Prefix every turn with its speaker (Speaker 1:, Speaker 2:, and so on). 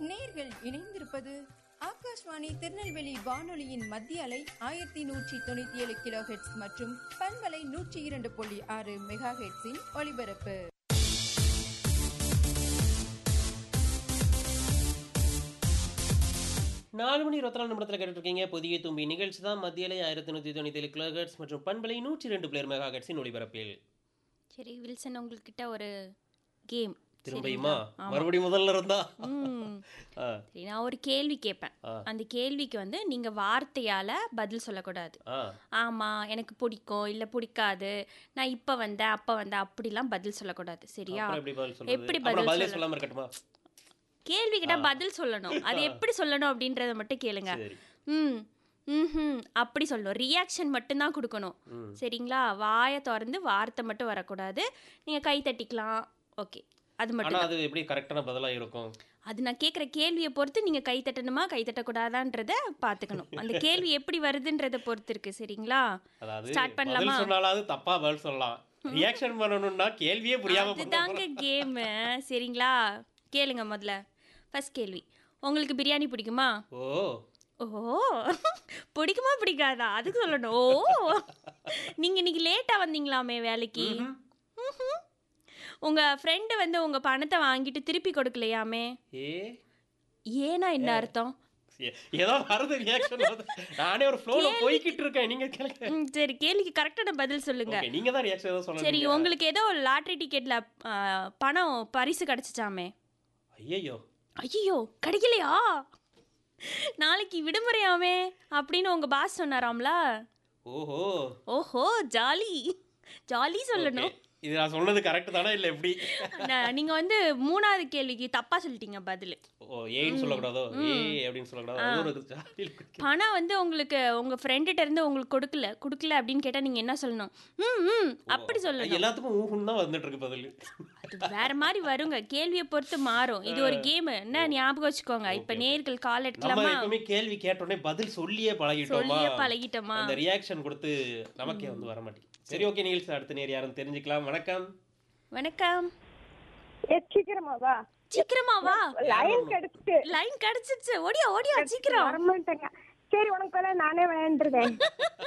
Speaker 1: நேர்கள் இணைந்திருப்பது ஆகாஷ்வாணி திருநெல்வேலி வானொலியின் மத்திய அலை ஆயிரத்தி நூற்றி தொண்ணூத்தி ஏழு கிலோ ஹெட்ஸ் மற்றும் பண்பலை நூற்றி இரண்டு புள்ளி ஆறு மெகா ஹெட்ஸின் ஒலிபரப்பு
Speaker 2: நாலு மணி இருபத்தி நாலு நிமிடத்தில் கேட்டுட்டு இருக்கீங்க புதிய தும்பி நிகழ்ச்சி தான் மத்தியிலே ஆயிரத்தி நூற்றி தொண்ணூற்றி ஏழு கிலோஹெட்ஸ் மற்றும் பண்பலை நூற்றி ரெண்டு பிளேயர் மெகா ஹெட்ஸின் ஒளிபரப்பில்
Speaker 3: சரி வில்சன் உங்ககிட்ட ஒரு கேம்
Speaker 2: திரும்பியுமா மறுபடியும் முதல்ல இருந்தா
Speaker 3: ம்
Speaker 2: ஆ,
Speaker 3: சரி நான் ஒரு கேள்வி கேட்பேன்
Speaker 2: ஆ.
Speaker 3: அந்த கேள்விக்கு வந்து நீங்க வார்த்தையால பதில் சொல்லக்கூடாது
Speaker 2: ஆ
Speaker 3: ஆமா எனக்கு பிடிக்கும் இல்ல பிடிக்காது நான் இப்ப வந்தேன் அப்ப வந்தேன் அப்படிலாம் பதில் சொல்லக்கூடாது சரியா
Speaker 2: அப்புறம் எப்படி பதில் சொல்றது
Speaker 3: எப்படி
Speaker 2: அப்புறம்
Speaker 3: பதில்
Speaker 2: பதிலே
Speaker 3: சொல்ல-
Speaker 2: சொல்லாம இருக்கட்டுமா
Speaker 3: கேள்வி கிட்ட பதில் சொல்லணும் அது எப்படி சொல்லணும் அப்படின்றத மட்டும் கேளுங்க
Speaker 2: சரி
Speaker 3: ம் ம் அப்படி சொல்லணும் ரியாக்ஷன் மட்டும்தான் கொடுக்கணும்
Speaker 2: ம்.
Speaker 3: சரிங்களா வாயை திறந்து வார்த்தை மட்டும் வரக்கூடாது நீங்க கை தட்டிக்கலாம் ஓகே அது மட்டும்
Speaker 2: ஆனா அது எப்படி கரெக்டான பதிலா இருக்கும்
Speaker 3: அது நான் கேட்குற கேள்வியை பொறுத்து நீங்கள் கை தட்டணுமா கை தட்டக்கூடாதான்றத பார்த்துக்கணும் அந்த கேள்வி எப்படி வருதுன்றத பொறுத்து இருக்கு சரிங்களா
Speaker 2: அதாவது
Speaker 3: ஸ்டார்ட்
Speaker 2: பதில்
Speaker 3: பண்ணலாமா
Speaker 2: சொன்னாலாவது தப்பா பதில் சொல்லலாம் ரியாக்ஷன் பண்ணணும்னா கேள்வியே புரியாம பண்ண
Speaker 3: அதுதாங்க கேமு சரிங்களா கேளுங்க முதல்ல ஃபர்ஸ்ட் கேள்வி உங்களுக்கு பிரியாணி பிடிக்குமா
Speaker 2: ஓ
Speaker 3: ஓ பிடிக்குமா பிடிக்காதா அதுக்கு சொல்லணும் ஓ நீங்கள் இன்னைக்கு லேட்டாக வந்தீங்களாமே வேலைக்கு ம்ஹும். உங்க ஃப்ரெண்டு வந்து உங்க பணத்தை வாங்கிட்டு திருப்பி கொடுக்கலையாமே
Speaker 2: ஏ
Speaker 3: ஏன்னா என்ன அர்த்தம்
Speaker 2: ஏ- ஏதோ வருது ரியாக்ஷன் வருது நானே ஒரு ஃப்ளோல போய்கிட்டு இருக்கேன் நீங்க கேளுங்க
Speaker 3: ம், சரி கேள்விக்கு கரெக்டான பதில் சொல்லுங்க
Speaker 2: ஓகே நீங்க தான் ரியாக்ஷன் ஏதோ
Speaker 3: சரி
Speaker 2: சொல்லணும்
Speaker 3: உங்களுக்கு ஏதோ லாட்ரி டிக்கெட்ல ஆ, பணம் பரிசு கிடைச்சிச்சாமே
Speaker 2: ஐயோ
Speaker 3: ஐயோ கிடைக்கலையா நாளைக்கு விடுமுறையாமே அப்படின்னு உங்க பாஸ் சொன்னாராம்ல
Speaker 2: ஓஹோ
Speaker 3: ஓஹோ ஜாலி ஜாலி சொல்லணும்
Speaker 2: Okay. இது நான் சொன்னது கரெக்ட் தானே இல்ல எப்படி
Speaker 3: ந- நீங்க வந்து மூணாவது கேள்விக்கு தப்பா சொல்லிட்டீங்க பதில்
Speaker 2: ஓ ஏன்னு சொல்லக்கூடாதோ ஏ அப்படின்னு சொல்லக்கூடாதோ அது ஒரு ஜாலியில் குறிக்கும்.
Speaker 3: பணம் வந்து உங்களுக்கு உங்க ஃப்ரெண்டுகிட்ட இருந்து உங்களுக்கு கொடுக்கல கொடுக்கல அப்படின்னு கேட்டா நீங்க என்ன சொல்லணும் ம் ம் அப்படி சொல்லணும்
Speaker 2: எல்லாத்துக்கும் ஊஹுன்னு தான் வந்துட்டு இருக்கு பதில்
Speaker 3: அது வேற மாதிரி வருங்க கேள்வியை பொறுத்து மாறும் இது ஒரு கேம் என்ன ஞாபகம் வச்சுக்கோங்க இப்ப நேர்கள் கால்
Speaker 2: நம்ம
Speaker 3: எடுக்கலாமா
Speaker 2: எப்பவுமே கேள்வி கேட்டோடனே பதில் சொல்லியே பழகிட்டோமா
Speaker 3: சொல்லியே பழகிட்டோமா
Speaker 2: அந்த ரியாக்ஷன் கொடுத்து நமக்கே வந்து வர மாட்டேங்குது சரி ஓகே நிகழ்ச்சி அடுத்த நேர் யாரும் தெரிஞ்சுக்கலாம் வணக்கம்
Speaker 3: வணக்கம்
Speaker 4: ஏ சீக்கிரமா வா
Speaker 3: சீக்கிரமா வா
Speaker 4: லைன் கிடைச்சிட்டு
Speaker 3: லைன் கிடைச்சிருச்சு ஓடியா ஓடியா சீக்கிரம்
Speaker 4: வரமாட்டேங்க சரி உனக்கு பதிலா நானே விளையாண்டுருக்கேன்